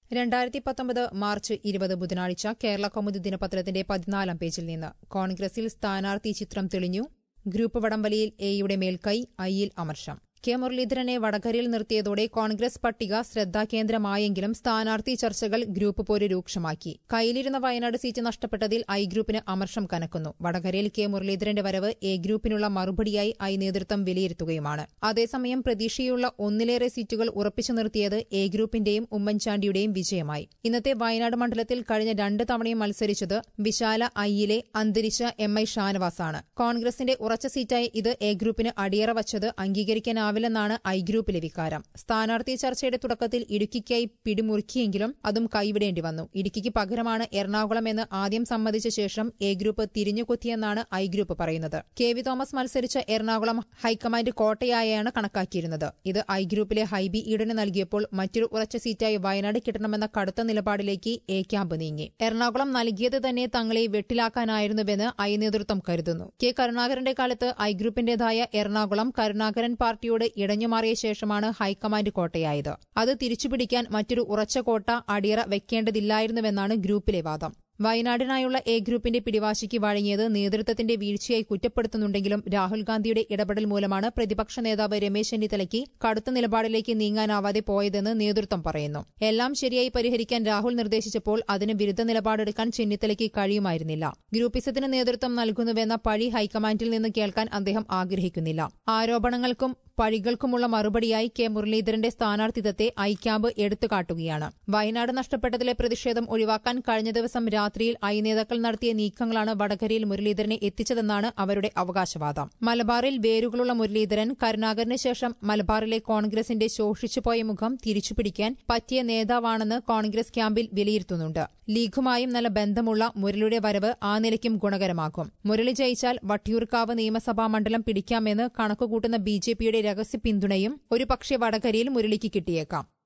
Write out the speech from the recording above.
രണ്ടായിരത്തി പത്തൊമ്പത് മാർച്ച് ഇരുപത് ബുധനാഴ്ച കേരള കൗമുദി ദിനപത്രത്തിന്റെ പതിനാലാം പേജിൽ നിന്ന് കോൺഗ്രസിൽ സ്ഥാനാർത്ഥി ചിത്രം തെളിഞ്ഞു ഗ്രൂപ്പ് വടംവലിയിൽ എയുടെ മേൽക്കൈ ഐയിൽ അമർഷം കെ മുരളീധരനെ വടകരയിൽ നിർത്തിയതോടെ കോൺഗ്രസ് പട്ടിക ശ്രദ്ധാകേന്ദ്രമായെങ്കിലും സ്ഥാനാർത്ഥി ചർച്ചകൾ ഗ്രൂപ്പ് പോര് രൂക്ഷമാക്കി കയ്യിലിരുന്ന വയനാട് സീറ്റ് നഷ്ടപ്പെട്ടതിൽ ഐ ഗ്രൂപ്പിന് അമർഷം കനക്കുന്നു വടകരയിൽ കെ മുരളീധരന്റെ വരവ് എ ഗ്രൂപ്പിനുള്ള മറുപടിയായി ഐ നേതൃത്വം വിലയിരുത്തുകയുമാണ് അതേസമയം പ്രതീക്ഷയുള്ള ഒന്നിലേറെ സീറ്റുകൾ ഉറപ്പിച്ചു നിർത്തിയത് എ ഗ്രൂപ്പിന്റെയും ഉമ്മൻചാണ്ടിയുടെയും വിജയമായി ഇന്നത്തെ വയനാട് മണ്ഡലത്തിൽ കഴിഞ്ഞ രണ്ട് തവണയും മത്സരിച്ചത് വിശാല ഐയിലെ അന്തരിച്ച എം ഐ ഷാനവാസാണ് കോൺഗ്രസിന്റെ ഉറച്ച സീറ്റായി ഇത് എ ഗ്രൂപ്പിന് അടിയറ വച്ചത് അംഗീകരിക്കാനാവില്ലെന്നാണ് ഐ ഗ്രൂപ്പിലെ വികാരം സ്ഥാനാർത്ഥി ചർച്ചയുടെ തുടക്കത്തിൽ ഇടുക്കിക്കായി പിടിമുറുക്കിയെങ്കിലും അതും കൈവിടേണ്ടി വന്നു ഇടുക്കിക്ക് പകരമാണ് എറണാകുളം എന്ന് ആദ്യം സമ്മതിച്ച ശേഷം എ ഗ്രൂപ്പ് തിരിഞ്ഞുകൊത്തിയെന്നാണ് ഐ ഗ്രൂപ്പ് പറയുന്നത് കെ വി തോമസ് മത്സരിച്ച എറണാകുളം ഹൈക്കമാൻഡ് കോട്ടയായാണ് കണക്കാക്കിയിരുന്നത് ഇത് ഐ ഗ്രൂപ്പിലെ ഹൈബി ഈഡന് നൽകിയപ്പോൾ മറ്റൊരു ഉറച്ച സീറ്റായി വയനാട് കിട്ടണമെന്ന കടുത്ത നിലപാടിലേക്ക് എ ക്യാമ്പ് നീങ്ങി എറണാകുളം നൽകിയത് തന്നെ തങ്ങളെ വെട്ടിലാക്കാനായിരുന്നുവെന്ന് ഐ നേതൃത്വം കരുതുന്നു കെ കരുണാകരന്റെ കാലത്ത് ഐ ഗ്രൂപ്പിന്റേതായ എറണാകുളം കരുണാകരൻ പാർട്ടിയോട് ഇടഞ്ഞുമാറിയ ശേഷമാണ് ഹൈക്കമാൻഡ് കോട്ടയായത് അത് തിരിച്ചുപിടിക്കാൻ മറ്റൊരു ഉറച്ച കോട്ട അടിയറ വെക്കേണ്ടതില്ലായിരുന്നുവെന്നാണ് ഗ്രൂപ്പിലെ വാദം വയനാടിനായുള്ള എ ഗ്രൂപ്പിന്റെ പിടിവാശിക്ക് വഴങ്ങിയത് നേതൃത്വത്തിന്റെ വീഴ്ചയായി കുറ്റപ്പെടുത്തുന്നുണ്ടെങ്കിലും രാഹുൽ ഗാന്ധിയുടെ ഇടപെടൽ മൂലമാണ് പ്രതിപക്ഷ നേതാവ് രമേശ് ചെന്നിത്തലയ്ക്ക് കടുത്ത നിലപാടിലേക്ക് നീങ്ങാനാവാതെ പോയതെന്ന് നേതൃത്വം പറയുന്നു എല്ലാം ശരിയായി പരിഹരിക്കാൻ രാഹുൽ നിർദ്ദേശിച്ചപ്പോൾ അതിന് വിരുദ്ധ നിലപാടെടുക്കാൻ ചെന്നിത്തലയ്ക്ക് കഴിയുമായിരുന്നില്ല ഗ്രൂപ്പിസത്തിന് നേതൃത്വം നൽകുന്നുവെന്ന പഴി ഹൈക്കമാൻഡിൽ നിന്ന് കേൾക്കാൻ അദ്ദേഹം ആഗ്രഹിക്കുന്നില്ല ആരോപണങ്ങൾക്കും പഴികൾക്കുമുള്ള മറുപടിയായി കെ മുരളീധരന്റെ സ്ഥാനാർത്ഥിത്വത്തെ ഐ ക്യാമ്പ് എടുത്തുകാട്ടുകയാണ് വയനാട് നഷ്ടപ്പെട്ടതിലെ പ്രതിഷേധം ഒഴിവാക്കാൻ കഴിഞ്ഞ ദിവസം രാത്രിയിൽ ഐ നേതാക്കൾ നടത്തിയ നീക്കങ്ങളാണ് വടകരയിൽ മുരളീധരനെ എത്തിച്ചതെന്നാണ് അവരുടെ അവകാശവാദം മലബാറിൽ വേരുകളുള്ള മുരളീധരൻ കരുണാകരന് ശേഷം മലബാറിലെ കോൺഗ്രസിന്റെ ശോഷിച്ചുപോയ മുഖം തിരിച്ചുപിടിക്കാൻ പറ്റിയ നേതാവാണെന്ന് കോൺഗ്രസ് ക്യാമ്പിൽ വിലയിരുത്തുന്നുണ്ട് ലീഗുമായും നല്ല ബന്ധമുള്ള മുരളിയുടെ വരവ് ആ നിലയ്ക്കും ഗുണകരമാകും മുരളി ജയിച്ചാൽ വട്ടിയൂർക്കാവ് നിയമസഭാ മണ്ഡലം പിടിക്കാമെന്ന് കണക്കുകൂട്ടുന്ന ബി ജെ പിയുടെ രഹസ്യ പിന്തുണയും ഒരുപക്ഷെ വടകരയിൽ മുരളിക്ക് കിട്ടിയേക്കാം